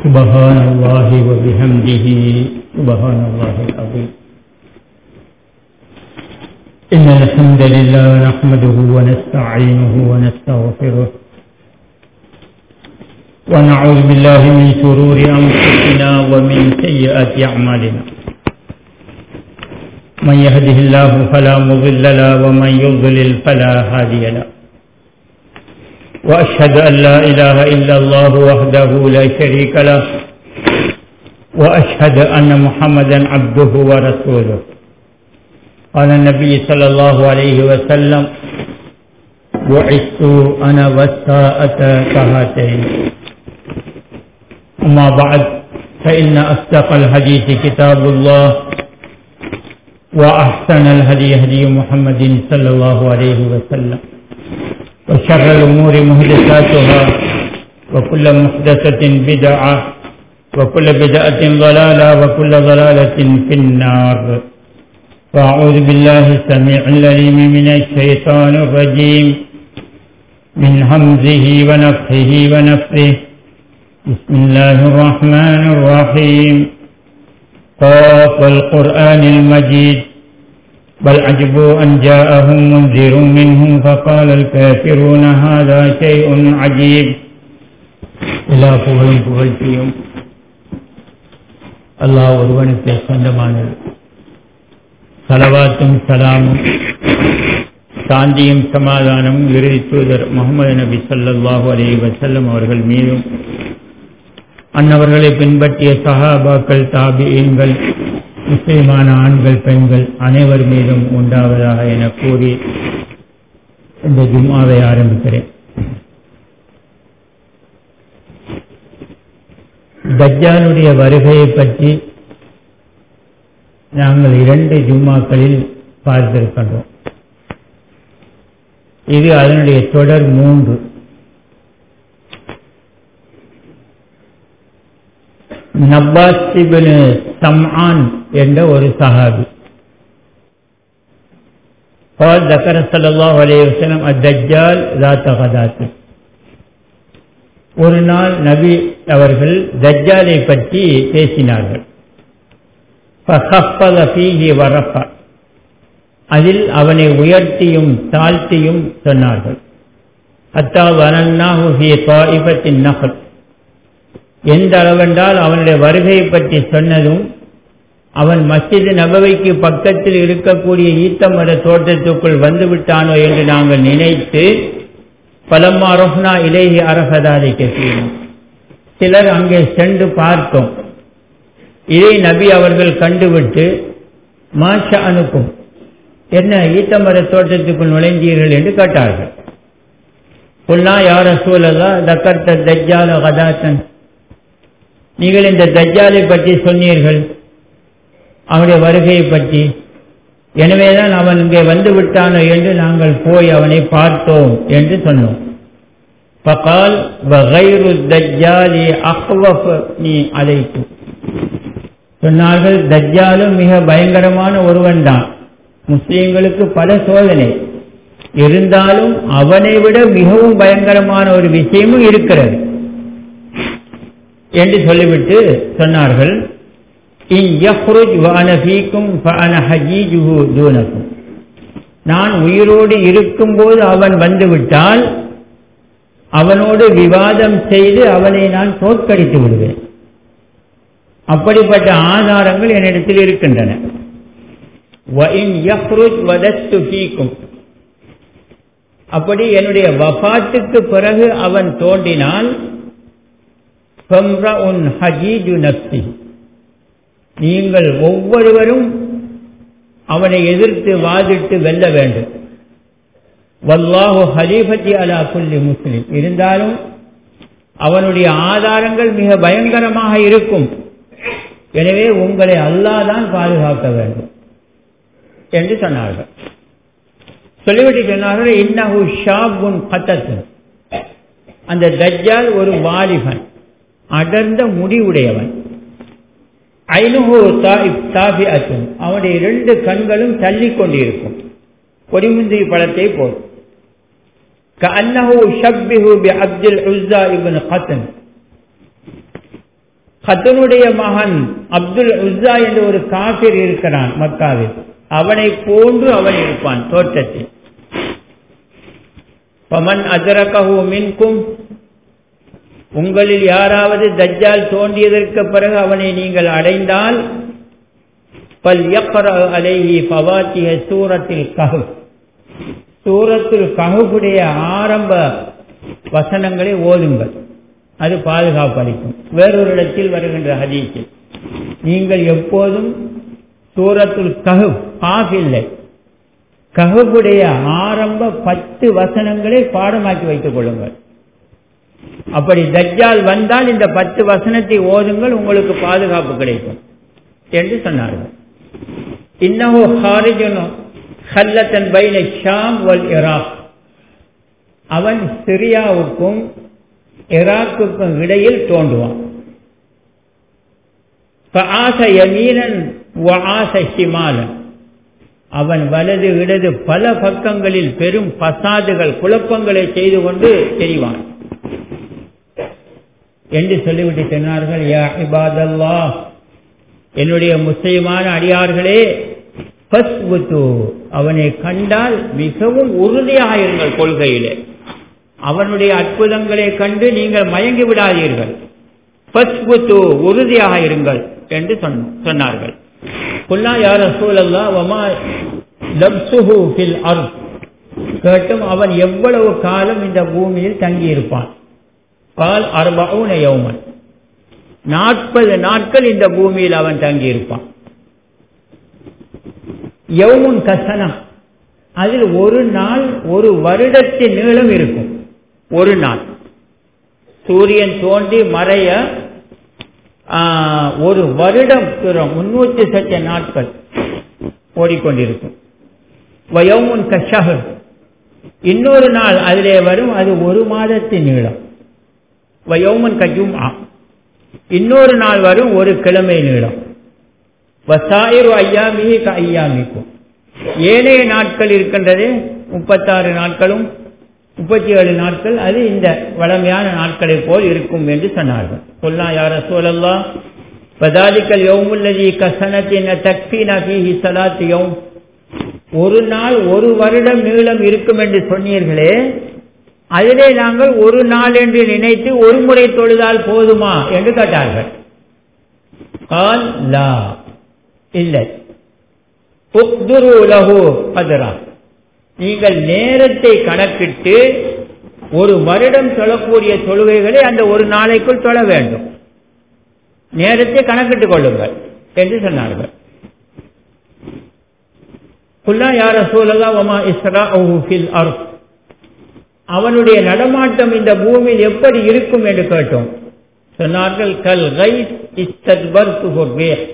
سبحان الله وبحمده سبحان الله العظيم إن الحمد لله نحمده ونستعينه ونستغفره ونعوذ بالله من شرور أنفسنا ومن سيئات أعمالنا من يهده الله فلا مضل له ومن يضلل فلا هادي له وأشهد أن لا إله إلا الله وحده لا شريك له وأشهد أن محمدا عبده ورسوله قال النبي صلى الله عليه وسلم بعثت أنا والساءة كهاتين أما بعد فإن أصدق الحديث كتاب الله وأحسن الهدي هدي محمد صلى الله عليه وسلم وشر الأمور محدثاتها وكل محدثة بدعة وكل بدعة ضلالة وكل ضلالة في النار وأعوذ بالله السميع العليم من الشيطان الرجيم من همزه ونفخه ونفثه بسم الله الرحمن الرحيم قاف القرآن المجيد بل عجبوا أن جاءهم منذر منهم فقال الكافرون هذا شيء عجيب எல்லா புகழும் புகழ்ச்சியும் அல்லாஹ் ஒருவனுக்கு சொந்தமானது சலவாத்தும் சலாமும் சாந்தியும் சமாதானமும் இறுதி தூதர் முகமது நபி சல்லாஹூ அலி வசல்லம் அவர்கள் மீதும் அன்னவர்களை பின்பற்றிய சஹாபாக்கள் தாபியங்கள் முஸ்லிமான ஆண்கள் பெண்கள் அனைவர் மீதும் உண்டாவதாக என கூறி இந்த ஜும்மாவை ஆரம்பிக்கிறேன் தஜ்ஜாலுடைய வருகையை பற்றி நாங்கள் இரண்டு ஜும்மாக்களில் பார்த்திருக்கின்றோம் இது அதனுடைய தொடர் மூன்று நப்பாசிபின் சம்ஆன் என்ற ஒரு சஹாபி قال ذكر صلى الله عليه وسلم الدجال ذات غدات ஒரு நாள் நபி அவர்கள் தஜ்ஜாலை பற்றி பேசினார்கள் அதில் அவனை உயர்த்தியும் தாழ்த்தியும் சொன்னார்கள் அத்தா வனன்னாஹுஃபியின் நகர் எந்த அளவென்றால் அவனுடைய வருகையை பற்றி சொன்னதும் அவன் மஸ்ஜித் நபவைக்கு பக்கத்தில் இருக்கக்கூடிய ஈத்தமர தோட்டத்துக்குள் வந்து விட்டானோ என்று நாங்கள் நினைத்து பலம்மா ரொஹ்னா இலேஹி அரசதாதை கசியும் சிலர் அங்கே சென்று பார்த்தோம் இதை நபி அவர்கள் கண்டுவிட்டு மாஷ அனுப்பும் என்ன ஈத்தமர தோட்டத்துக்குள் நுழைந்தீர்கள் என்று கேட்டார்கள் புல்லா யார சூழலா தக்கர்த்த தஜ்ஜால கதாத்தன் நீங்கள் இந்த தஜ்ஜாலை பற்றி சொன்னீர்கள் அவனுடைய வருகையை பற்றி எனவேதான் அவன் இங்கே வந்து விட்டானோ என்று நாங்கள் போய் அவனை பார்த்தோம் என்று சொன்னோம் பகால் வகைரு தஜ்ஜாலி அஹ்வஃப் நீ அழைப்பு சொன்னார்கள் தஜ்ஜாலும் மிக பயங்கரமான ஒருவன் தான் முஸ்லீம்களுக்கு பல சோதனை இருந்தாலும் அவனை விட மிகவும் பயங்கரமான ஒரு விஷயமும் இருக்கிறது என்று சொல்லிவிட்டு சொன்னார்கள் நான் உயிரோடு இருக்கும்போது அவன் வந்துவிட்டால் அவனோடு விவாதம் செய்து அவனை நான் தோற்கடித்து விடுவேன் அப்படிப்பட்ட ஆதாரங்கள் என்னிடத்தில் இருக்கின்றன அப்படி என்னுடைய வபாட்டுக்கு பிறகு அவன் தோன்றினால் நீங்கள் ஒவ்வொருவரும் அவனை எதிர்த்து வாதிட்டு வெல்ல வேண்டும் வல்லாஹு ஹலீபத்தி அலா புல்லி முஸ்லிம் இருந்தாலும் அவனுடைய ஆதாரங்கள் மிக பயங்கரமாக இருக்கும் எனவே உங்களை அல்லாதான் பாதுகாக்க வேண்டும் என்று சொன்னார்கள் சொல்லிவிட்டு சொன்னார்கள் இன்னஹு ஷாபுன் கத்தத்து அந்த தஜ்ஜால் ஒரு வாலிபன் அடர்ந்த முடிவுடையவன் ஐநுகோ தாபி அத்தும் அவனுடைய இரண்டு கண்களும் தள்ளி கொண்டிருக்கும் கொடிமுந்திரி பழத்தை போல் كأنه يشبه بعبد العزى ابن قتن ஹத்தனுடைய மகன் அப்துல் உஸ்ஸா என்ற ஒரு காபிர் இருக்கிறான் மக்காவில் அவனை போன்று அவன் இருப்பான் தோற்றத்தில் பமன் அதரகஹு மின்கும் உங்களில் யாராவது தஜ்ஜால் தோன்றியதற்கு பிறகு அவனை நீங்கள் அடைந்தால் பல் அலைஹி பவாத்திய சூரத்தில் கஹு சூரத்தில் கஹுடைய ஆரம்ப வசனங்களை ஓதுங்கள் அது பாதுகாப்பு அளிக்கும் வேறொரு இடத்தில் வருகின்ற ஹதீஸில் நீங்கள் எப்போதும் சூரத்துல் கஹு காஃப் இல்லை கஹுடைய ஆரம்ப பத்து வசனங்களை பாடமாக்கி வைத்துக் கொள்ளுங்கள் அப்படி தஜ்ஜால் வந்தால் இந்த பத்து வசனத்தை ஓதுங்கள் உங்களுக்கு பாதுகாப்பு கிடைக்கும் என்று சொன்னார்கள் இன்னஹோ ஹாரிஜனோ ஹல்லத்தன் பைன ஷாம் வல் இராக் அவன் சிரியாவுக்கும் ஈராக்குக்கும் இடையில் தோன்றுவான் அவன் வலது இடது பல பக்கங்களில் பெரும் பசாதுகள் குழப்பங்களை செய்து கொண்டு தெரிவான் என்று சொல்லிவிட்டு சொன்னார்கள் யா இபாதல்லா என்னுடைய முஸ்லிமான அடியார்களே அவனை கண்டால் மிகவும் உறுதியாக இருங்கள் கொள்கையிலே அவனுடைய அற்புதங்களை கண்டு நீங்கள் மயங்கி விடாதீர்கள் உறுதியாக இருங்கள் என்று சொன்னார்கள் குல்லா யார சூழல்லா வமா லப்சுஹு ஃபில் அர் கேட்டும் அவன் எவ்வளவு காலம் இந்த பூமியில் தங்கியிருப்பான் கால் அர்பவுன யௌமன் நாற்பது நாட்கள் இந்த பூமியில் அவன் தங்கியிருப்பான் யௌமுன் கசனா அதில் ஒரு நாள் ஒரு வருடத்தின் நீளம் இருக்கும் ஒரு நாள் சூரியன் தோன்றி மறைய ஒரு வருடம் தூரம் முன்னூற்றி சச்ச நாட்கள் ஓடிக்கொண்டிருக்கும் வயோமுன் கஷகர் இன்னொரு நாள் அதிலே வரும் அது ஒரு மாதத்தின் நீளம் வயோமன் கஜும் இன்னொரு நாள் வரும் ஒரு கிழமை நீளம் வசாயிரு ஐயாமிகி க ஐயாமிக்கும் ஏனைய நாட்கள் இருக்கின்றது முப்பத்தாறு நாட்களும் முப்பத்தி ஏழு நாட்கள் அது இந்த வளமையான நாட்களை போல் இருக்கும் என்று சொன்னார்கள் சொல்லா யார சோழல்லா பதாலிக்கல் யவுமுல்லதி கசனத்தின் தக்பீனா ஃபீஹி சலாத் யௌம் ஒரு நாள் ஒரு வருடம் நீளம் இருக்கும் என்று சொன்னீர்களே அதிலே நாங்கள் ஒரு நாள் என்று நினைத்து ஒரு முறை தொழுதால் போதுமா என்று கேட்டார்கள் கால் லா இல்லை லஹு பதரா நீங்கள் நேரத்தை கணக்கிட்டு ஒரு வருடம் தொழக்கூடிய தொழுகைகளை அந்த ஒரு நாளைக்குள் தொழ வேண்டும் நேரத்தை கணக்கிட்டுக் கொள்ளுங்கள் என்று சொன்னார்கள் குல்லா யார சூழலா ஒமா இஸ்ரா ஃபில் அர்த் அவனுடைய நடமாட்டம் இந்த பூமியில் எப்படி இருக்கும் என்று கேட்டோம் சொன்னார்கள் கல் கைஸ் இஸ்தத்பர்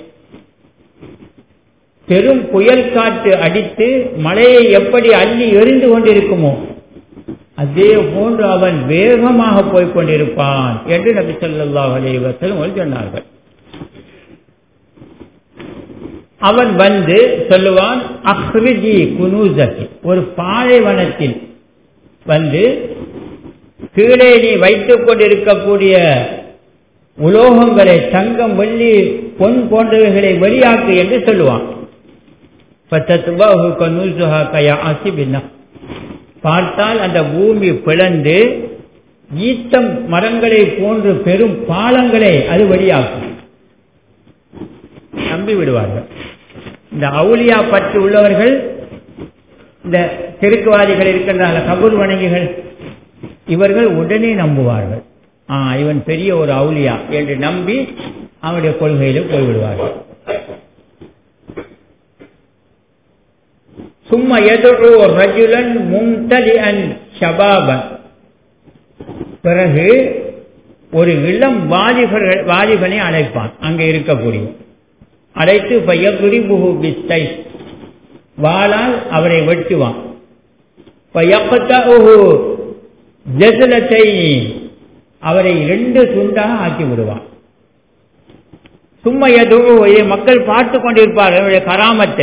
பெரும் புயல் காற்று அடித்து மழையை எப்படி அள்ளி எறிந்து கொண்டிருக்குமோ அதே போன்று அவன் வேகமாக போய்க் கொண்டிருப்பான் என்று நபி சொல்லாஹ் அலைவசல் சொன்னார்கள் அவன் வந்து சொல்லுவான் அஹ்ரிஜி குனூசகி ஒரு பாலைவனத்தில் வந்து கீழே நீ வைத்துக் கொண்டிருக்கக்கூடிய உலோகங்களை தங்கம் வெள்ளி பொன் போன்றவைகளை வெளியாக்கு என்று சொல்லுவான் பார்த்தால் அந்த பூமி பிளந்து ஈத்தம் மரங்களை போன்று பெரும் பாலங்களை அது வெளியாக்கும் நம்பி விடுவார்கள் இந்த அவுலியா பற்று உள்ளவர்கள் இந்த தெருக்குவாதிகள் இருக்கின்றார்கள் கபூர் வணங்கிகள் இவர்கள் உடனே நம்புவார்கள் ஆ இவன் பெரிய ஒரு அவுலியா என்று நம்பி அவனுடைய கொள்கையில் போய்விடுவார்கள் சும்மா எதிரோ ரஜுலன் மும்தலி அன் ஷபாபன் பிறகு ஒரு இளம் வாலிபர்கள் வாலிபனை அழைப்பான் அங்கே இருக்கக்கூடிய அழைத்து பையகுரி புகு பிஸ்தை வாளால் அவரை வெட்டுவான் ஜசலத்தை அவரை இரண்டு துண்டாக ஆக்கி விடுவான் சும்மா எதோ மக்கள் பார்த்து கொண்டிருப்பார்கள் அவருடைய கராமத்தை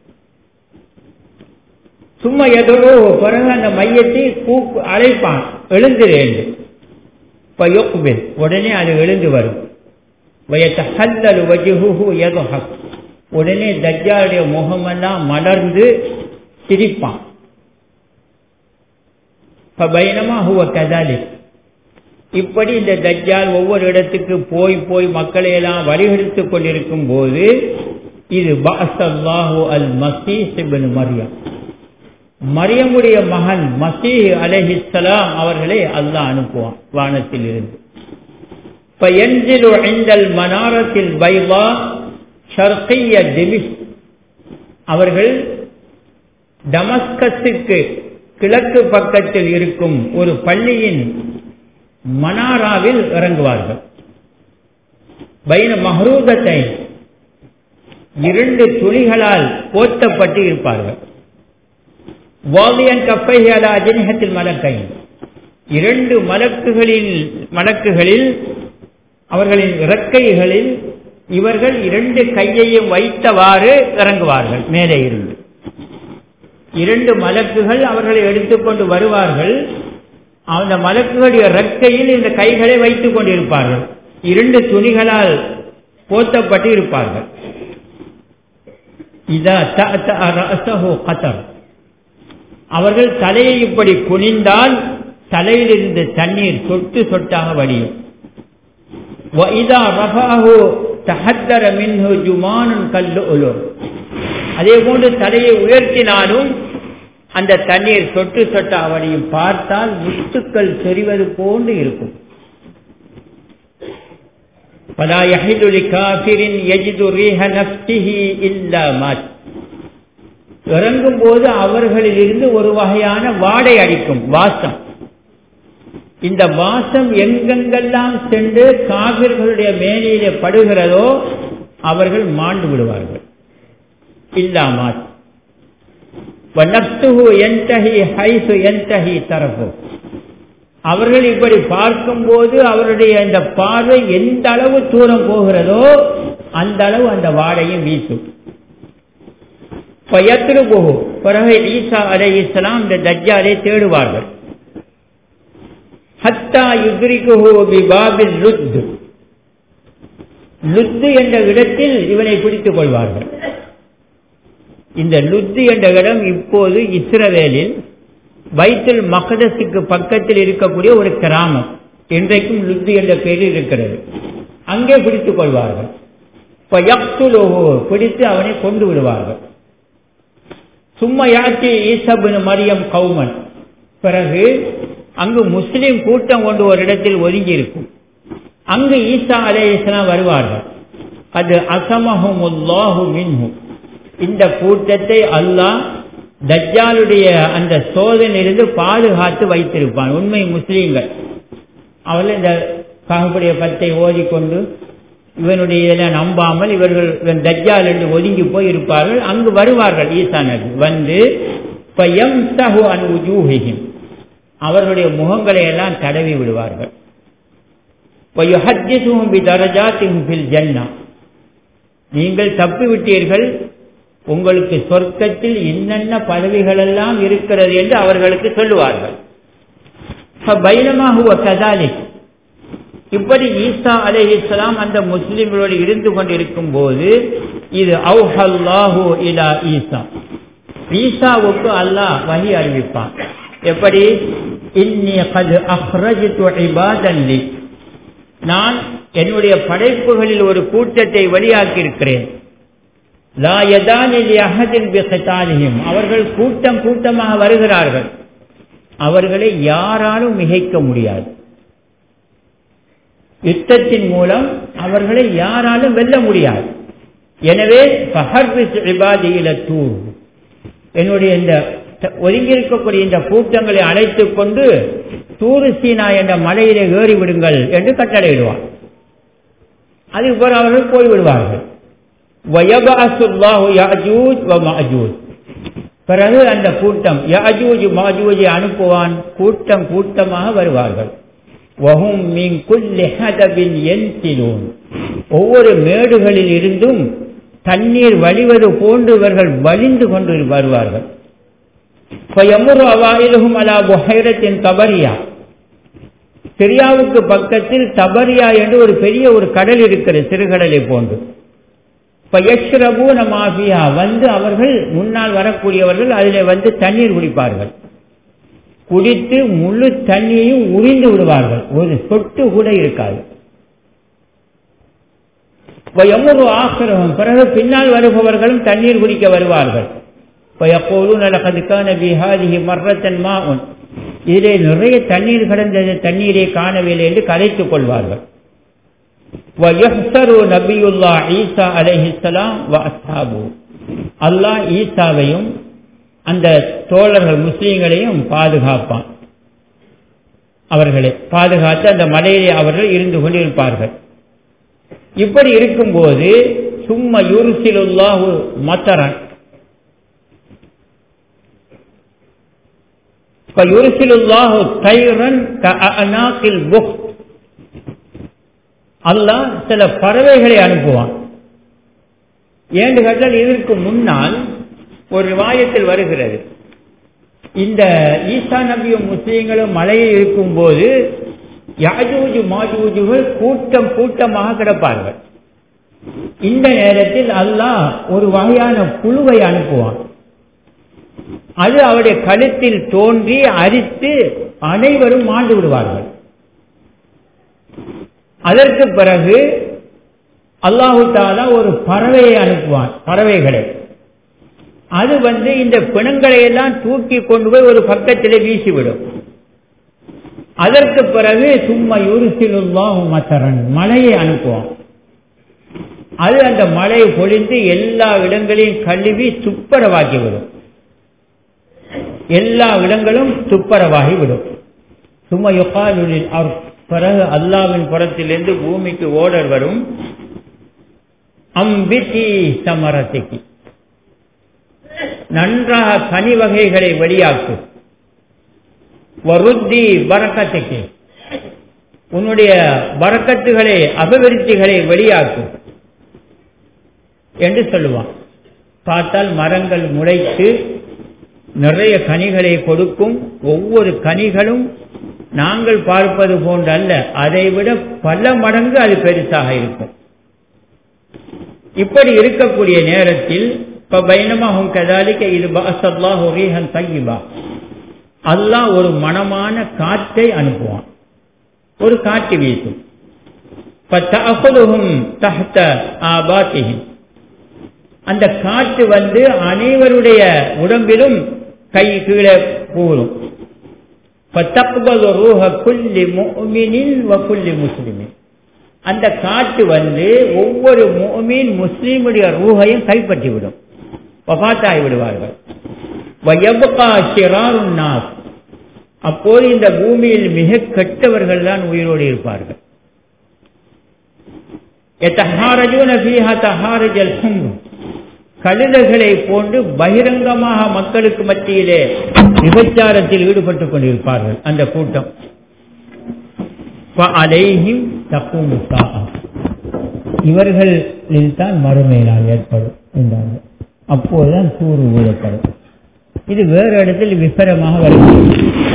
சும்மா எதோ பிறகு அந்த மையத்தை கூப்பு அழைப்பான் எழுந்துரு என்று உடனே அது எழுந்து வரும் வயத்தஹல்லல் வஜுஹு யதுஹக் உடனே தஜ்ஜாலுடைய முகமெல்லாம் மலர்ந்து சிரிப்பான் பைனமா ஹுவ கதாலிக் இப்படி இந்த தஜ்ஜால் ஒவ்வொரு இடத்துக்கு போய் போய் மக்களை எல்லாம் வழிகெடுத்துக் கொண்டிருக்கும் போது இது பாசல்லாஹு அல் மசீஹிபின் மரியம் மரியமுடைய மகன் மசீஹ் அலஹிஸ்லாம் அவர்களை அல்லாஹ் அனுப்புவான் வானத்தில் இருந்து فينزل عند المنارة البيضاء ஷர்கிய டெமிஸ் அவர்கள் டமஸ்கஸுக்கு கிழக்கு பக்கத்தில் இருக்கும் ஒரு பள்ளியின் மனாராவில் இறங்குவார்கள் பைன மஹரூதத்தை இரண்டு துணிகளால் போர்த்தப்பட்டு இருப்பார்கள் வாலியன் கப்பையால அஜனிகத்தில் மலக்கை இரண்டு மலக்குகளில் மலக்குகளில் அவர்களின் இறக்கைகளில் இவர்கள் இரண்டு கையையும் வைத்தவாறு இறங்குவார்கள் மேலே இருந்து இரண்டு மலக்குகள் அவர்களை எடுத்துக்கொண்டு வருவார்கள் அந்த மலக்குகளுடைய ரெக்கையில் இந்த கைகளை வைத்துக் கொண்டிருப்பார்கள் இரண்டு துணிகளால் போத்தப்பட்டு இருப்பார்கள் அவர்கள் தலையை இப்படி குனிந்தால் தலையிலிருந்து தண்ணீர் சொட்டு சொட்டாக வடியும் தஹத்தர மின்ஹு ஜுமானுன் கல்லு உலூர் அதே போன்று தலையை உயர்த்தினாலும் அந்த தண்ணீர் சொட்டு சொட்ட அவனையும் பார்த்தால் முத்துக்கள் தெரிவது போன்று இருக்கும் பலா யஹிதுலி காஃபிரின் யஜிது ரீஹ நஃப்ஸிஹி இல்லா மாத் இறங்கும் போது அவர்களில் இருந்து ஒரு வகையான வாடை அடிக்கும் வாசம் இந்த வாசம் எங்கெங்கெல்லாம் சென்று காவிர்களுடைய மேனியிலே படுகிறதோ அவர்கள் மாண்டு விடுவார்கள் இல்லாமல் அவர்கள் இப்படி பார்க்கும்போது அவருடைய இந்த பார்வை எந்த அளவு தூரம் போகிறதோ அந்த அளவு அந்த வாடையும் வீசும் பிறகு ஈசா அலை இஸ்லாம் இந்த தஜ்ஜாலை தேடுவார்கள் ஹத்தா யுக்ரிகுஹு பிபாபில் லுத் லுத்து என்ற இடத்தில் இவனை பிடித்துக் கொள்வார்கள் இந்த லுத்து என்ற இடம் இப்போது இஸ்ரவேலில் வைத்துல் மகதஸுக்கு பக்கத்தில் இருக்கக்கூடிய ஒரு கிராமம் இன்றைக்கும் லுத்து என்ற பெயரில் இருக்கிறது அங்கே பிடித்துக் கொள்வார்கள் பிடித்து அவனை கொண்டு விடுவார்கள் சும்மா யாச்சி ஈசபின் மரியம் கௌமன் பிறகு அங்கு முஸ்லிம் கூட்டம் கொண்டு ஒரு இடத்தில் ஒதுங்கி இருக்கும் அங்கு ஈசா அலேஸ்லாம் வருவார்கள் அது அசமஹுமுல்லாஹு மின்ஹு இந்த கூட்டத்தை அல்லாஹ் தஜ்ஜாலுடைய அந்த சோதனையிலிருந்து பாதுகாத்து வைத்திருப்பான் உண்மை முஸ்லீம்கள் அவர்கள் இந்த காகப்புடைய பத்தை ஓதிக்கொண்டு இவனுடைய இதெல்லாம் நம்பாமல் இவர்கள் இவன் தஜ்ஜால் என்று ஒதுங்கி போய் இருப்பார்கள் அங்கு வருவார்கள் ஈசா நபி வந்து பயம் சஹு அன் உஜூஹிஹிம் அவர்களுடைய முகங்களை எல்லாம் தடவி விடுவார்கள் நீங்கள் தப்பிவிட்டீர்கள் உங்களுக்கு சொர்க்கத்தில் என்னென்ன பதவிகள் எல்லாம் இருக்கிறது என்று அவர்களுக்கு சொல்லுவார்கள் பைனமாக கதாலி இப்படி ஈசா அலே இஸ்லாம் அந்த முஸ்லிம்களோடு இருந்து கொண்டிருக்கும் போது இது அவுஹல்லாஹு இலா ஈசா ஈசாவுக்கு அல்லாஹ் வகி அறிவிப்பான் எப்படி இன்னி கது அஹ்ரஜித்து இபாதல்லி நான் என்னுடைய படைப்புகளில் ஒரு கூட்டத்தை வெளியாக்கி இருக்கிறேன் லா யதானில் அஹதின் பிகத்தாலியும் அவர்கள் கூட்டம் கூட்டமாக வருகிறார்கள் அவர்களை யாராலும் மிகைக்க முடியாது யுத்தத்தின் மூலம் அவர்களை யாராலும் வெல்ல முடியாது எனவே இபாதியில தூர் என்னுடைய இந்த ஒதுங்கியிருக்கக்கூடிய இந்த கூட்டங்களை அழைத்துக் கொண்டு தூரு சீனா என்ற மலையிலே ஏறி விடுங்கள் என்று கட்டளையிடுவார் அதுக்கு பிறகு அவர்கள் போய்விடுவார்கள் பிறகு அந்த கூட்டம் யாஜூஜ் மாஜூஜை அனுப்புவான் கூட்டம் கூட்டமாக வருவார்கள் ஒவ்வொரு மேடுகளில் இருந்தும் தண்ணீர் வழிவது போன்று இவர்கள் வலிந்து கொண்டு வருவார்கள் அவாயிலும் அலா புஹைரத்தின் கபரியா சிரியாவுக்கு பக்கத்தில் தபரியா என்று ஒரு பெரிய ஒரு கடல் இருக்கிறது சிறுகடலை போன்று பயஷ்ரபு மாஃபியா வந்து அவர்கள் முன்னால் வரக்கூடியவர்கள் அதில் வந்து தண்ணீர் குடிப்பார்கள் குடித்து முழு தண்ணியையும் உறிந்து விடுவார்கள் ஒரு சொட்டு கூட இருக்காது எவ்வளவு ஆசிரமம் பிறகு பின்னால் வருபவர்களும் தண்ணீர் குடிக்க வருவார்கள் இதிலே நிறைய தண்ணீர் கடந்தது தண்ணீரை காணவில்லை என்று கலைத்துக் கொள்வார்கள் நபியுல்லா ஈசா அலைஹிஸ்லாம் அல்லாஹ் ஈசாவையும் அந்த தோழர்கள் முஸ்லீம்களையும் பாதுகாப்பான் அவர்களை பாதுகாத்து அந்த மலையிலே அவர்கள் இருந்து கொண்டிருப்பார்கள் இப்படி இருக்கும்போது சும்மா யூருசிலுல்லாஹு மத்தரன் யுருசிலுல்லாஹு தைரன் கஅனாக்கில் புக் அல்லாஹ் சில பறவைகளை அனுப்புவான் ஏண்டு கேட்டால் இதற்கு முன்னால் ஒரு வாயத்தில் வருகிறது இந்த ஈசா நபியும் முஸ்லீம்களும் மலையில் இருக்கும் போது யாஜூஜு மாஜூஜுகள் கூட்டம் கூட்டமாக கிடப்பார்கள் இந்த நேரத்தில் அல்லாஹ் ஒரு வகையான புழுவை அனுப்புவான் அது அவருடைய கழுத்தில் தோன்றி அரித்து அனைவரும் மாண்டு விடுவார்கள் அதற்கு பிறகு அல்லாஹு தாலா ஒரு பறவையை அனுப்புவான் பறவைகளை அது வந்து இந்த பிணங்களை எல்லாம் தூக்கி கொண்டு போய் ஒரு பக்கத்திலே வீசிவிடும் அதற்கு பிறகு சும்மா யூரிசிலுல்லாஹும் மத்தரன் மழையை அனுப்புவோம் அது அந்த மழை பொழிந்து எல்லா இடங்களையும் கழுவி துப்பரவாக்கிவிடும் எல்லா இடங்களும் துப்பரவாகி விடும் சும்மா யுகாலுலில் அவர் பிறகு அல்லாவின் புறத்திலிருந்து பூமிக்கு ஓடர் வரும் அம்பித்தி சமரத்திக்கு நன்றாக கனி வகைகளை வெளியாக்கும் வருத்தி வரக்கத்துக்கு உன்னுடைய வரக்கத்துகளை அபிவிருத்திகளை வெளியாக்கும் என்று சொல்லுவான் பார்த்தால் மரங்கள் முளைத்து நிறைய கனிகளை கொடுக்கும் ஒவ்வொரு கனிகளும் நாங்கள் பார்ப்பது போன்று அல்ல அதைவிட பல மடங்கு அது பெருசாக இருக்கும் இப்படி இருக்கக்கூடிய நேரத்தில் இப்ப பைனமாகும் கதாலிக்க இது பாசல்லாஹ் ரீஹன் தங்கிபா அல்லாஹ் ஒரு மனமான காற்றை அனுப்புவான் ஒரு காற்று வீசும் தஹ்த ஆபாத்திஹிம் அந்த காற்று வந்து அனைவருடைய உடம்பிலும் கை கீழே கூறும் அந்த காற்று வந்து ஒவ்வொரு மோமீன் முஸ்லீமுடைய ரூஹையும் கைப்பற்றிவிடும் வபாத்தாகி விடுவார்கள் அப்போது இந்த பூமியில் மிக கெட்டவர்கள் தான் உயிரோடு இருப்பார்கள் கழுதைகளை போன்று பகிரங்கமாக மக்களுக்கு மத்தியிலே விபச்சாரத்தில் ஈடுபட்டுக் கொண்டிருப்பார்கள் அந்த கூட்டம் அலைஹிம் தப்பும் இவர்களில் தான் மறுமை நாள் ஏற்படும் என்றார்கள் அப்போதுதான் சூறு ஊழப்படும் இது வேறு இடத்தில் விபரமாக வருகிறது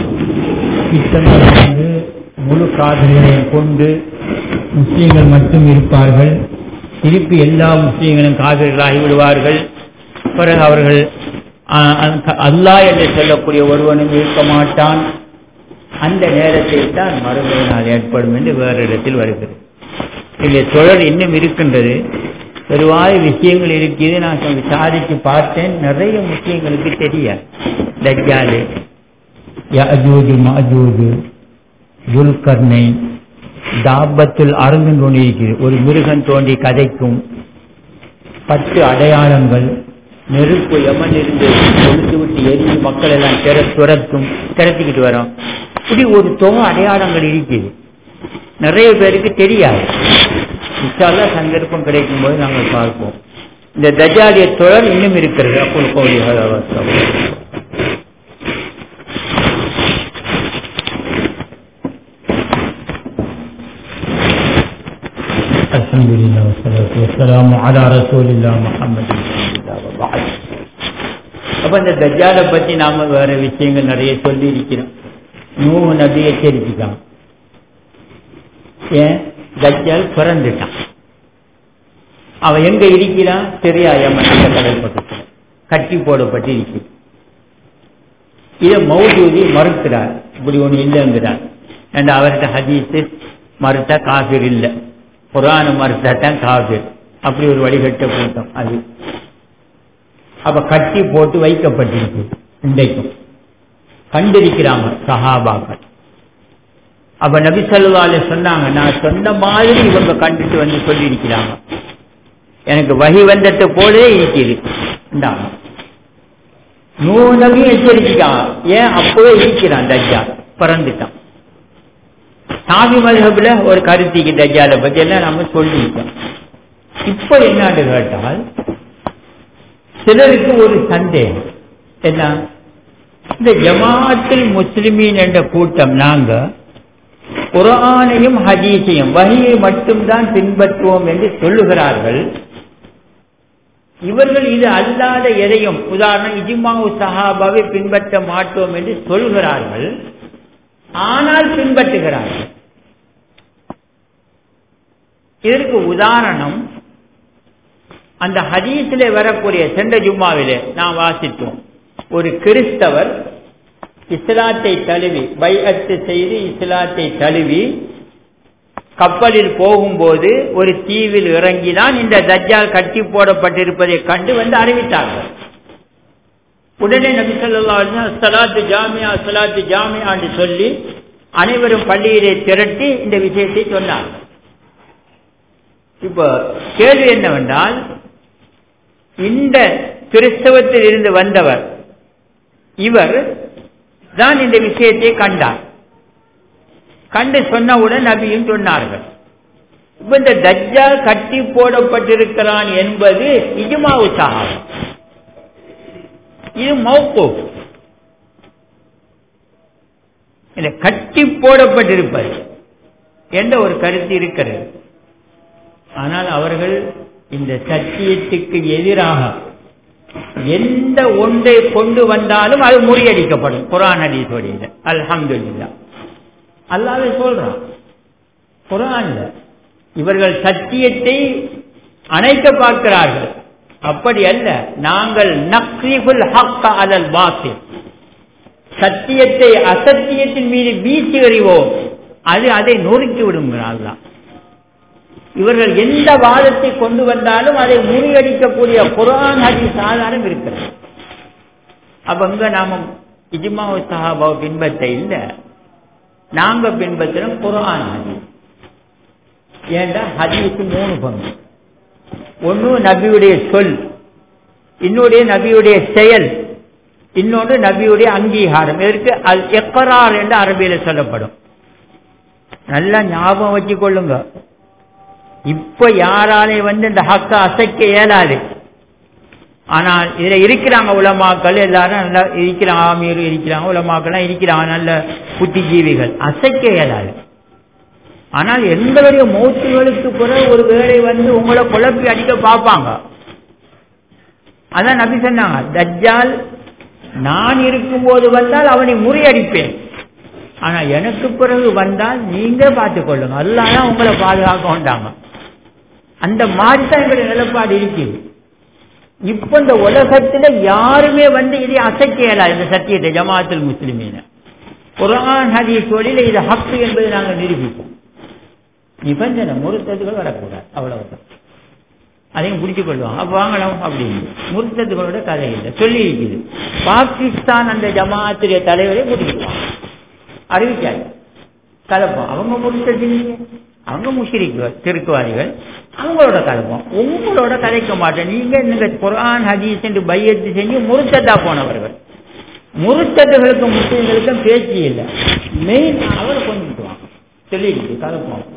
இத்தனை முழு காதல்களையும் கொண்டு முஸ்லீம்கள் மட்டும் இருப்பார்கள் திருப்பி எல்லா முஸ்லீம்களும் காவிர்களாகி விடுவார்கள் பிறகு அவர்கள் அல்லாஹ் என்று சொல்லக்கூடிய ஒருவனும் இருக்க மாட்டான் அந்த நேரத்தில் தான் மறுமை நாள் ஏற்படும் என்று வேறு இடத்தில் வருகிறது இந்த தொடர் இன்னும் இருக்கின்றது பெருவாய விஷயங்கள் இருக்குது நான் விசாரித்து பார்த்தேன் நிறைய முஸ்லீம்களுக்கு தெரியாது தஜ்ஜாலு யஜூஜு மாஜூஜு துல்கர்னை தாபத்தில் அறந்து கொண்டிருக்கிறது ஒரு மிருகன் தோண்டி கதைக்கும் பத்து அடையாளங்கள் நெருப்பு எமன் இருந்து கொழுத்து விட்டு எரிஞ்சு மக்கள் எல்லாம் திற துரத்தும் திரட்டிக்கிட்டு வரோம் இப்படி ஒரு தொகை அடையாளங்கள் இருக்குது நிறைய பேருக்கு தெரியாது இச்சால சந்தர்ப்பம் கிடைக்கும் போது நாங்கள் பார்ப்போம் இந்த தஜாலிய தொடர் இன்னும் இருக்கிறது அப்போ கோழி الحمد لله والصلاة والسلام على رسول الله محمد அப்ப இந்த தஜ்ஜாலை பத்தி நாம வேற விஷயங்கள் நிறைய சொல்லி இருக்கிறோம் நூ நபி எச்சரிக்கிறான் ஏன் தஜ்ஜால் பிறந்துட்டான் அவன் எங்க இருக்கிறான் சரியா யமன் அந்த கடல் பக்கத்தில் கட்டி போடப்பட்டு இருக்குது இதை மௌதூதி மறுக்கிறார் இப்படி ஒண்ணு இல்லைங்கிறார் and அவர்கிட்ட ஹதீஸ் மறுத்தா காபிர் இல்லை குரான மறுத்தா தான் காபிர் அப்படி ஒரு வழிகட்ட கூட்டம் அது அப்ப கட்டி போட்டு வைக்கப்பட்டிருக்கு இன்றைக்கும் கண்டிருக்கிறாங்க சஹாபாக்கள் அப்ப நபி ஸல்லல்லாஹு சொன்னாங்க நான் சொன்ன மாதிரி இவங்க கண்டுட்டு வந்து சொல்லியிருக்கிறாங்க எனக்கு வகி வந்தத்தை போலவே இருக்குது இந்தாங்க நூறு நபியும் எச்சரிக்கிறான் ஏன் அப்பவே இருக்கிறான் தஜ்ஜா பிறந்துட்டான் சாமி மதுஹப்ல ஒரு கருத்திக்கு தஜ்ஜாலை பத்தி எல்லாம் நம்ம சொல்லியிருக்கோம் இப்ப என்னன்னு கேட்டால் சிலருக்கு ஒரு சந்தேகம் என்ன இந்த ஜமாத்தில் முஸ்லிமீன் என்ற கூட்டம் நாங்க குரானையும் ஹதீஸையும் வகையை மட்டும்தான் பின்பற்றுவோம் என்று சொல்லுகிறார்கள் இவர்கள் இது அல்லாத எதையும் உதாரணம் இஜிமாவு சஹாபாவை பின்பற்ற மாட்டோம் என்று சொல்கிறார்கள் ஆனால் பின்பற்றுகிறார்கள் இதற்கு உதாரணம் அந்த ஹதீஸிலே வரக்கூடிய சென்ற ஜும்மாவிலே நாம் வாசித்தோம் ஒரு கிறிஸ்தவர் இஸ்லாத்தை தழுவி பைஅத்து செய்து இஸ்லாத்தை தழுவி கப்பலில் போகும்போது ஒரு தீவில் இறங்கிதான் இந்த தஜ்ஜால் கட்டி போடப்பட்டிருப்பதை கண்டு வந்து அறிவித்தார்கள் உடனே நபி சொல்லா சலாத்து ஜாமியா சலாத்து ஜாமியா என்று சொல்லி அனைவரும் பள்ளியிலே திரட்டி இந்த விஷயத்தை சொன்னார்கள் இப்ப கேள்வி என்னவென்றால் இந்த கிறிஸ்தவத்தில் இருந்து வந்தவர் இவர் தான் இந்த விஷயத்தை கண்டார் கண்டு சொன்னவுடன் நபியும் சொன்னார்கள் இப்ப இந்த தஜ்ஜால் கட்டி போடப்பட்டிருக்கிறான் என்பது இஜுமாவு சஹாபா இது மௌக்கு இந்த கட்டி போடப்பட்டிருப்பது என்ற ஒரு கருத்து இருக்கிறது ஆனால் அவர்கள் இந்த சத்தியத்துக்கு எதிராக எந்த ஒன்றை கொண்டு வந்தாலும் அது முறியடிக்கப்படும் குரான் ஹதீஸோடைய அல்ஹம்துலில்லா அல்லாவே சொல்றான் குரான்ல இவர்கள் சத்தியத்தை அணைக்க பார்க்கிறார்கள் அப்படி அல்ல நாங்கள் நக்ரிபுல் ஹக்க அலல் பாசில் சத்தியத்தை அசத்தியத்தின் மீது வீசி எறிவோம் அது அதை நொறுக்கி விடுங்கிறார்களாம் இவர்கள் எந்த வாதத்தை கொண்டு வந்தாலும் அதை முறியடிக்கக்கூடிய குரான் ஹதீஸ் ஆதாரம் இருக்கிறது அப்ப இங்க நாம இஜ்மா சஹாபாவை பின்பற்ற இல்லை நாங்க பின்பற்றுறோம் குரான் ஹதீஸ் ஏண்டா ஹதீஸ் மூணு பங்கு ஒன்னு நபியுடைய சொல் இன்னொரு நபியுடைய செயல் இன்னொன்று நபியுடைய அங்கீகாரம் இதற்கு அல் எக்கரார் என்று அரபியில சொல்லப்படும் நல்லா ஞாபகம் வச்சு கொள்ளுங்க இப்ப யாராலே வந்து இந்த ஹக்க அசைக்க இயலாது ஆனால் இதுல இருக்கிறாங்க உலமாக்கள் எல்லாரும் நல்லா இருக்கிறாங்க ஆமீர் இருக்கிறாங்க உலமாக்கள்லாம் இருக்கிறாங்க நல்ல புத்திஜீவிகள் அசைக்க இயலாது ஆனால் எங்களுடைய மூச்சுகளுக்கு பிறகு ஒரு வேளை வந்து உங்களை குழப்பி அடிக்க பார்ப்பாங்க அதான் நபி சொன்னாங்க தஜ்ஜால் நான் இருக்கும்போது வந்தால் அவனை முறியடிப்பேன் ஆனா எனக்கு பிறகு வந்தால் நீங்க பார்த்துக் கொள்ளுங்க அல்லாதான் உங்களை பாதுகாக்க வேண்டாங்க அந்த மாதிரி தான் எங்களுடைய நிலப்பாடு இருக்குது இப்ப இந்த உலகத்துல யாருமே வந்து இதை அசைக்க இயலாது இந்த சத்தியத்தை ஜமாத்தில் முஸ்லிமீன குரான் ஹதீஸ் தொழில இது ஹக்கு என்பதை நாங்கள் நிரூபிப்போம் நிபந்தனை முறுத்ததுகள் வரக்கூடாது அவ்வளவுதான் அதையும் பிடிச்சுக் கொள்வாங்க அப்ப வாங்கலாம் அப்படின்னு முறுத்ததுகளோட கதை இல்லை சொல்லி இருக்குது பாகிஸ்தான் அந்த ஜமாத்துடைய தலைவரை முடிச்சுக்குவாங்க அறிவிச்சாரு கலப்போம் அவங்க முடிச்சது அவங்க முஷிரிக்குவார் திருக்குவாரிகள் அவங்களோட கலப்போம் உங்களோட கதைக்க மாட்டேன் நீங்க நீங்க குரான் ஹதீஸ் என்று பையத்து செஞ்சு முருத்ததா போனவர்கள் முருத்ததுகளுக்கும் முஸ்லீம்களுக்கும் பேச்சு இல்லை மெயின் அவரை கொண்டுட்டுவாங்க சொல்லிடுச்சு கலப்போம்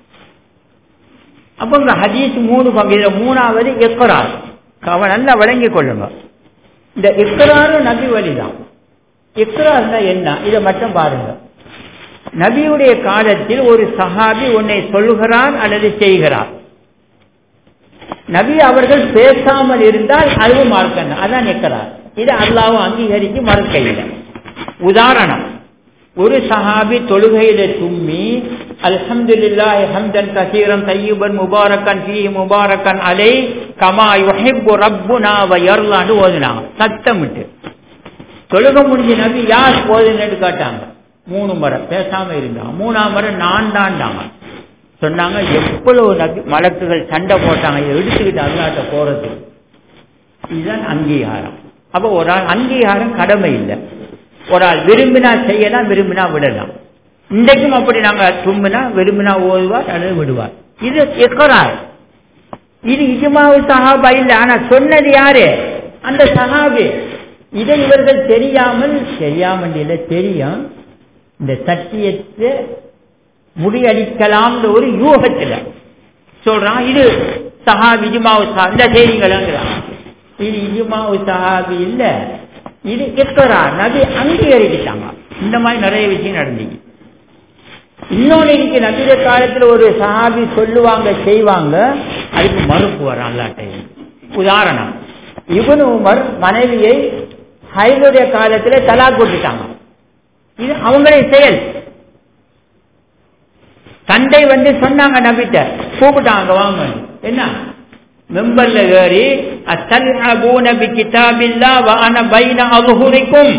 அப்ப இந்த ஹதீஸ் மூணு பங்கு இதுல மூணாவது எக்கரார் அவன் நல்லா வழங்கிக் கொள்ளுங்க இந்த எக்கராரும் நபி வழிதான் எக்கரார்னா என்ன இதை மட்டும் பாருங்க நபியுடைய காலத்தில் ஒரு சஹாபி உன்னை சொல்லுகிறார் அல்லது செய்கிறார் நபி அவர்கள் பேசாமல் இருந்தால் அதுவும் மார்க்கணும் அதான் நிற்கிறார் இது அல்லாவும் அங்கீகரித்து மறுக்கையில் உதாரணம் ஒரு சஹாபி தொழுகையில தும்மி அல்ஹம்துலில்லாஹி ஹம்தன் கசீரன் தய்யிபன் முபாரக்கன் ஃபீ முபாரக்கன் அலை கமா யுஹிப்பு ரப்புனா வ யர்லான்னு ஓதுனாங்க சத்தமிட்டு தொழுக முடிஞ்ச நபி யார் ஓதுன்னு கேட்டாங்க மூணு முறை பேசாம இருந்தாங்க மூணாம் முறை நான் தான்டாங்க சொன்னாங்க எவ்வளவு நபி மலக்குகள் சண்டை போட்டாங்க இதை எடுத்துக்கிட்டு அல்லாட்ட போறது இதுதான் அங்கீகாரம் அப்ப ஒரு ஆள் அங்கீகாரம் கடமை இல்லை ஒரு ஆள் விரும்பினா செய்யலாம் விரும்பினா விடலாம் இன்றைக்கும் அப்படி நாங்க தும்பினா விரும்பினா ஓதுவார் அல்லது விடுவார் இது எக்கரார் இது இஜ்மாவு சஹாபா இல்லை ஆனா சொன்னது யாரு அந்த சஹாபி இதை இவர்கள் தெரியாமல் தெரியாமல் இல்லை தெரியும் இந்த சத்தியத்தை முறியடிக்கலாம்ன்ற ஒரு யூகத்தில் சொல்றான் இது சஹாபி இஜ்மாவு சஹா இந்த செய்திகள்ங்கிறான் இது இஜ்மாவு சஹாபி இல்ல இது எக்கரா நபி அங்கீகரிக்கிட்டாங்க இந்த மாதிரி நிறைய விஷயம் நடந்தீங்க இன்னொன்னு இருக்கு நபித காலத்துல ஒரு சஹாபி சொல்லுவாங்க செய்வாங்க அதுக்கு மறுப்பு வரும் அல்லாட்டை உதாரணம் இவனு உமர் மனைவியை ஹைதுடைய காலத்துல தலா போட்டுட்டாங்க இது அவங்களே செயல் தந்தை வந்து சொன்னாங்க நபிட்ட கூப்பிட்டாங்க வாங்க என்ன மெம்பர்ல ஏறி அத்தல்ஹபூன பி கிதாபில்லா வான பைன அபுஹுரிக்கும்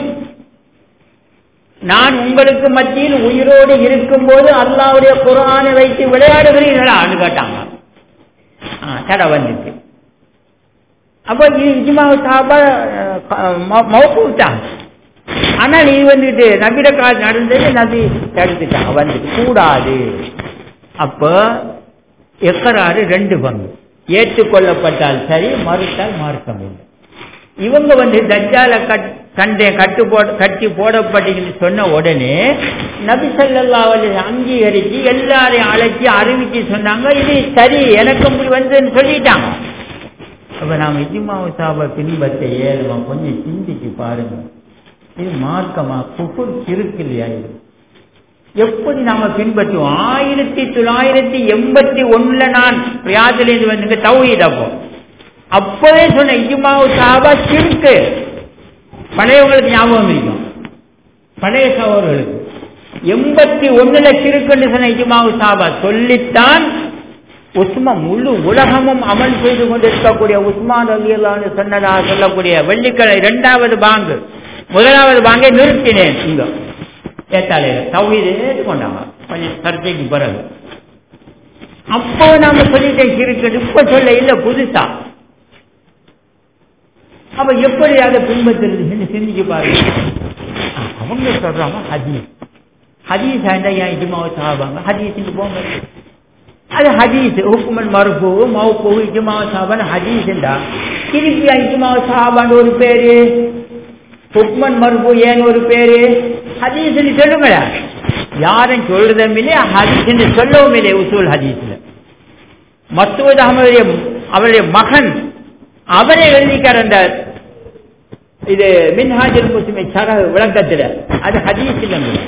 நான் உங்களுக்கு மத்தியில் உயிரோடு இருக்கும்போது அல்லாவுடைய குரானை வைத்து விளையாடுகிறீர்களான்னு கேட்டாங்க தடை வந்துச்சு அப்ப இது இஜ்மாவு சாபா மௌக்கூட்டாங்க ஆனால் இது வந்துட்டு நபிட கால் நடந்தது நபி தடுத்துட்டாங்க வந்து கூடாது அப்ப எக்கராறு ரெண்டு பங்கு ஏற்றுக்கொள்ளப்பட்டால் சரி மறுத்தால் மார்க்கம் இல்லை இவங்க வந்து தஜ்ஜால கண்டே கட்டு போட கட்டி போடப்பட்டீங்கன்னு சொன்ன உடனே நபி சொல்லல்லா அங்கீகரிச்சு எல்லாரையும் அழைச்சி அறிவிச்சு சொன்னாங்க இது சரி எனக்கு இப்படி வந்து சொல்லிட்டாங்க அப்ப நாம இஜிமாவு சாப பின்பற்ற ஏழுமா கொஞ்சம் சிந்திச்சு பாருங்க இது மார்க்கமா குஃபுர் இருக்கு இல்லையா இது எப்படி நாம பின்பற்றுவோம் ஆயிரத்தி தொள்ளாயிரத்தி எண்பத்தி ஒண்ணுல நான் ரியாதிலிருந்து வந்துங்க தௌஹீத் அப்போ அப்பவே சொன்ன இஜ்மாவு சாபா சிறுக்கு பழையவங்களுக்கு ஞாபகம் இருக்கும் பழைய சகோதரர்களுக்கு எண்பத்தி ஒண்ணுல சிறுக்குன்னு சொன்ன இஜ்மாவு சாபா சொல்லித்தான் உஸ்மா முழு உலகமும் அமல் செய்து கொண்டிருக்கக்கூடிய உஸ்மான் அலியல்லான்னு சொன்னதா சொல்லக்கூடிய வெள்ளிக்கிழமை இரண்டாவது பாங்கு முதலாவது பாங்கை நிறுத்தினேன் இங்க ஏத்தாலையில தௌஹீது ஏற்றுக்கொண்டாங்க கொஞ்சம் சர்ச்சைக்கு பிறகு அப்போ நாம சொல்லிட்டேன் சிறுக்கு இப்ப சொல்ல இல்ல புதுசா அப்ப எப்படி அதை பின்பற்றுறது சிந்திச்சு பாருங்க அவங்க சொல்றாங்க ஹதீஸ் ஹதீஸ் ஆண்டா ஏன் இஜ்மாவை சாவாங்க ஹதீஸுக்கு போங்க அது ஹதீஸ் ஹுக்குமன் மறுப்பு மவுப்பு இஜ்மாவை சாபான் ஹதீஸ்டா திருப்பி இஜ்மாவை சாபான் ஒரு பேரு ஹுக்மன் மறுப்பு ஏன் ஒரு பேரு ஹதீஸ் சொல்லுங்களா யாரும் சொல்றதும் இல்லை ஹதீஸ் சொல்லவும் இல்லை உசூல் ஹதீஸ்ல மசூத் அகமதுடைய அவருடைய மகன் அவரே எழுதிக்கார் அந்த இது மின்ஹாஜில் முஸ்லிமை சர விளக்கத்தில் அது ஹதீஸ் இல்லை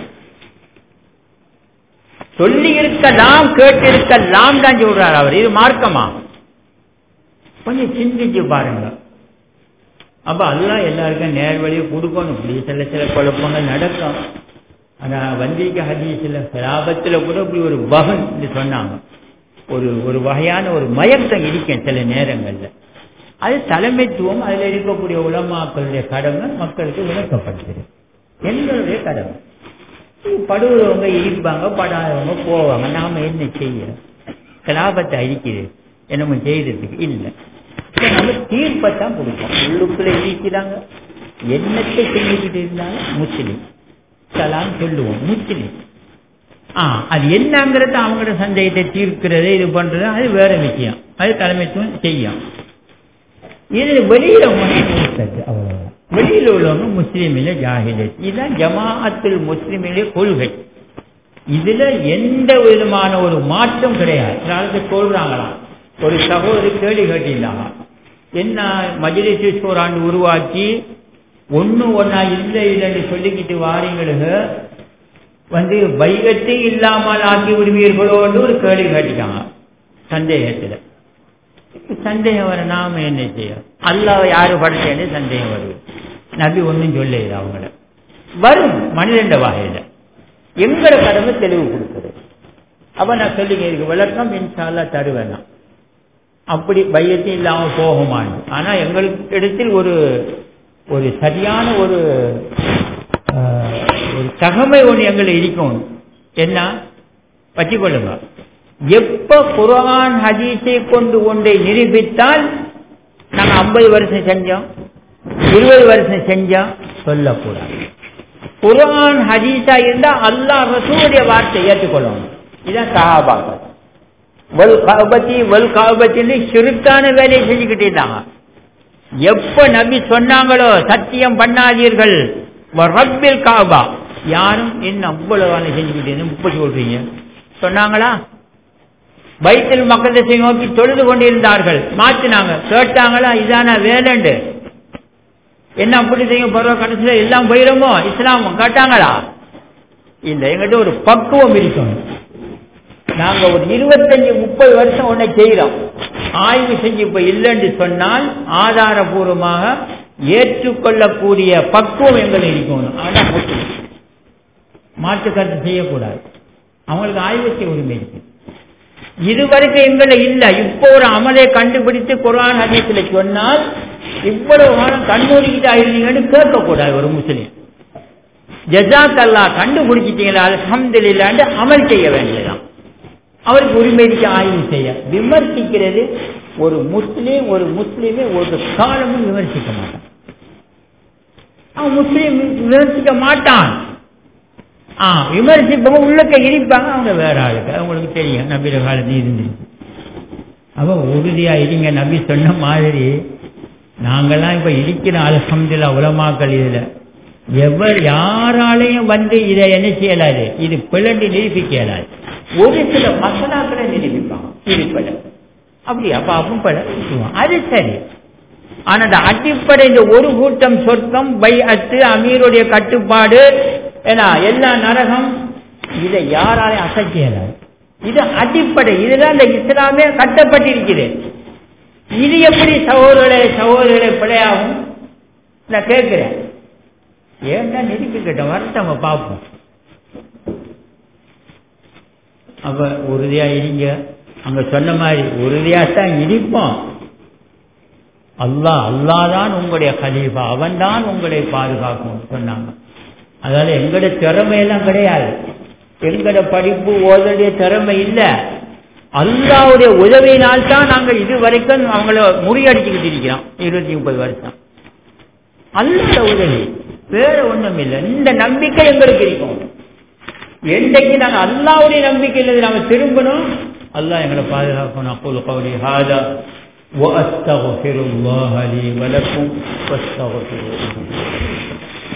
சொல்லி இருக்கலாம் கேட்டிருக்கலாம் தான் சொல்றார் அவர் இது மார்க்கமா கொஞ்சம் சிந்திச்சு பாருங்க அப்ப அதெல்லாம் எல்லாருக்கும் நேர் வழியை கொடுக்கணும் இப்படி சில சில குழப்பங்கள் நடக்கும் ஆனா வந்திக்க ஹதீஸ்ல லாபத்துல கூட இப்படி ஒரு பகன் சொன்னாங்க ஒரு ஒரு வகையான ஒரு மயக்கம் இருக்கேன் சில நேரங்கள்ல அது தலைமைத்துவம் அதுல இருக்கக்கூடிய உலமாக்களுடைய கடமை மக்களுக்கு விளக்கப்படுத்துது எங்களுடைய கடமை படுகிறவங்க இருப்பாங்க படாதவங்க போவாங்க நாம என்ன செய்ய கலாபத்தை அழிக்குது என்னமோ செய்யறதுக்கு இல்லை நம்ம தீர்ப்பத்தான் கொடுப்போம் உள்ளுக்குள்ள இருக்கிறாங்க என்னத்தை செஞ்சுக்கிட்டு இருந்தாலும் முஸ்லிம் சலாம் சொல்லுவோம் முஸ்லிம் ஆ அது என்னங்கிறது அவங்களோட சந்தேகத்தை தீர்க்கிறது இது பண்றது அது வேற விஷயம் அது தலைமைத்துவம் செய்யும் இது வெளியில அவ்வளவுதான் வெளியில் உள்ளவங்க முஸ்லீமில ஜாகிலத் இதுதான் ஜமாஅத்துல் முஸ்லிமிலே கொள்கை இதுல எந்த விதமான ஒரு மாற்றம் கிடையாது நாளைக்கு சொல்றாங்களாம் ஒரு சகோதரி கேள்வி கேட்டிருந்தாங்க என்ன மஜிலிசி சோராண்டு உருவாக்கி ஒண்ணு ஒன்னா இல்லை இல்லைன்னு சொல்லிக்கிட்டு வாரீங்களுக்கு வந்து வைகத்தை இல்லாமல் ஆக்கி விடுவீர்களோன்னு ஒரு கேள்வி கேட்டிட்டாங்க சந்தேகத்துல சந்தேகம் வர நாம என்ன செய்யும் அல்லாஹ் யாரு படைச்சேன்னு சந்தேகம் வருது நபி ஒன்றும் சொல்லல அவங்கள வரும் மனிதண்ட வகையில எங்களை கடமை தெளிவு கொடுக்குறது அப்ப நான் சொல்லிங்க இதுக்கு விளக்கம் இன்ஷால்லா தருவேன் நான். அப்படி பையத்தையும் இல்லாம போகுமான்னு ஆனா எங்களுக்கு இடத்தில் ஒரு ஒரு சரியான ஒரு ஆஹ், ஒரு தகமை ஒன்று எங்களை இருக்கணும் என்ன வச்சுக்கொள்ளுங்க எப்ப குர்ஆன் ஹதீஸை கொண்டு ஒன்றை நிரூபித்தால் நாங்க ஐம்பது வருஷம் செஞ்சோம் இருபது வருஷம் செஞ்சோம் சொல்லக்கூடாது குர்ஆன் ஹதீஸா இருந்தா அல்லாஹ் ரசூலுடைய வார்த்தை ஏற்றுக்கொள்ளணும் இதான் சஹாபாக்கள் வல் காபத்தி வல் காபத்தின்னு சிறுத்தான வேலையை செஞ்சுக்கிட்டே இருந்தாங்க எப்ப நபி சொன்னாங்களோ சத்தியம் பண்ணாதீர்கள் வ ரப்பில் காபா யாரும் என்ன அவ்வளவு வேலை செஞ்சுக்கிட்டே இருந்து இப்ப சொல்றீங்க சொன்னாங்களா பைத்தில் மக்களத்தை நோக்கி தொழுது கொண்டிருந்தார்கள் மாத்தினாங்க கேட்டாங்களா இதான வேலைண்டு என்ன அப்படி செய்யும் பருவ கடைசியில் எல்லாம் போயிடுமோ இஸ்லாமும் கேட்டாங்களா இல்ல எங்கிட்ட ஒரு பக்குவம் இருக்கணும் நாங்க ஒரு இருபத்தஞ்சு முப்பது வருஷம் ஒன்றை செய்யறோம் ஆய்வு செஞ்சு இப்ப இல்லைன்னு சொன்னால் ஆதாரபூர்வமாக ஏற்றுக்கொள்ளக்கூடிய பக்குவம் எங்களை இருக்கணும் அதான் முக்கியம். மாற்று கருத்து செய்யக்கூடாது அவங்களுக்கு ஆய்வு செய்ய உரிமை இருக்கு இதுவரைக்கும் எங்களை இல்ல இப்போ ஒரு அமலை கண்டுபிடித்து குரான் ஹதீஸ்ல சொன்னால் இவ்வளவு காலம் கண்மூடிக்கிட்டு ஆயிருந்தீங்கன்னு கேட்கக்கூடாது ஒரு முஸ்லீம் ஜசாத் அல்லா கண்டுபிடிச்சிட்டீங்களா அல்ஹம்துலில்லாண்டு அமல் செய்ய வேண்டியதுதான் அவருக்கு உரிமை இருக்கு ஆய்வு செய்ய விமர்சிக்கிறது ஒரு முஸ்லீம் ஒரு முஸ்லீமை ஒரு காலமும் விமர்சிக்க மாட்டான் அவன் முஸ்லீம் விமர்சிக்க மாட்டான் ஆ விமர்சிப்பவங்க உள்ளக்க இருப்பாங்க அவங்க வேற ஆளுக்கு அவங்களுக்கு தெரியும் நபிர காலத்தில் இருந்துருக்கு அப்ப உறுதியா இருங்க நபி சொன்ன மாதிரி நாங்கெல்லாம் இப்ப இருக்கிற அல்ஹம்துல்லா உலமாக்கள் இதுல எவர் யாராலையும் வந்து இதை என்ன செய்யலாது இது பிளண்டு நிரூபிக்க இயலாது ஒரு சில மசலாக்களை நிரூபிப்பாங்க இருப்பட அப்படி அப்ப அப்பம் பட அது சரி ஆனா அந்த அடிப்படை இந்த ஒரு கூட்டம் சொர்க்கம் பை அத்து அமீருடைய கட்டுப்பாடு ஏன்னா எல்லா நரகம் இதை யாராலையும் அசைக்க இயலாது இது அடிப்படை இதுதான் இந்த இஸ்லாமே கட்டப்பட்டிருக்கிறது இது எப்படி சகோதரர்களே சகோதரர்களே பிழையாகும் நான் கேட்கிறேன் ஏன்னா நிரூபிக்கிட்ட வரட்டும் நம்ம பார்ப்போம் அப்ப உறுதியா இருங்க அங்க சொன்ன மாதிரி உறுதியாத்தான் இருப்போம் அல்லாஹ் அல்லாஹ் தான் உங்களுடைய கலீஃபா அவன் தான் உங்களை பாதுகாக்கும் சொன்னாங்க அதனால எங்கட திறமையெல்லாம் கிடையாது எங்கட படிப்பு ஓதடைய திறமை இல்லை அல்லாவுடைய உதவியினால் தான் நாங்கள் இது வரைக்கும் அவங்கள முறியடிச்சுக்கிட்டு இருக்கிறோம் இருபத்தி முப்பது வருஷம் அல்லாத உதவி வேற ஒண்ணும் இல்லை இந்த நம்பிக்கை எங்களுக்கு இருக்கும் என்றைக்கு நாங்க அல்லாவுடைய நம்பிக்கையில் நாம திரும்பணும் அல்லாஹ் எங்களை பாதுகாக்கணும் அப்போது கவுலி ஹாதா وأستغفر الله لي ولكم فاستغفروه